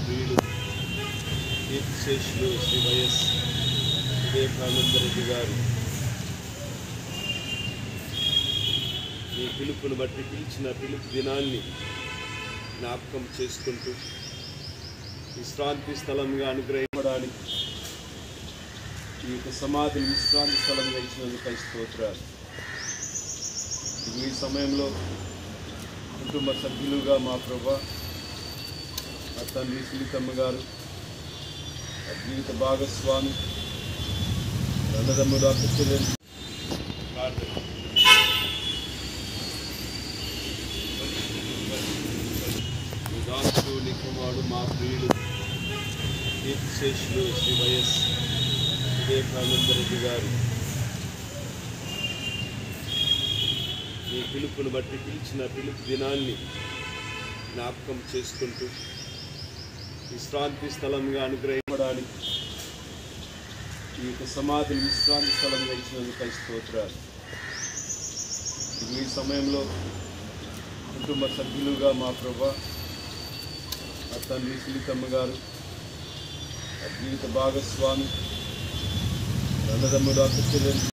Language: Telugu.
ప్రియులు కీర్తిశేషులు శ్రీ వైఎస్ వివేకానందరెడ్డి గారు మీ పిలుపును బట్టి పిలిచిన పిలుపు దినాన్ని జ్ఞాపకం చేసుకుంటూ విశ్రాంతి స్థలంగా అనుగ్రహించడానికి ఈ యొక్క సమాధిని విశ్రాంతి స్థలంగా ఇచ్చినందుకు స్తోత్రాలు ఈ సమయంలో కుటుంబ సభ్యులుగా మా ప్రభా మా తండ్రి సునీతమ్మ గారు ఆ జీవిత భాగస్వామి అన్నదమ్ములు అక్క చెల్లెలు ప్రార్థన మీ దాసుడు నీ కుమారుడు మా ప్రియులు కీర్తిశేషులు శ్రీ వైఎస్ వివేకానందరెడ్డి గారు మీ పిలుపును బట్టి పిలిచిన పిలుపు దినాన్ని జ్ఞాపకం చేసుకుంటూ విశ్రాంతి స్థలంగా అనుగ్రహించడానికి ఈ యొక్క సమాధిని విశ్రాంతి స్థలంగా ఇచ్చినందుకు స్తోత్రాలు ఈ సమయంలో కుటుంబ సభ్యులుగా మా ప్రభా మా తండ్రి సునీతమ్మ గారు ఆ జీవిత భాగస్వామి అన్నదమ్ములు అక్క చెల్లెలు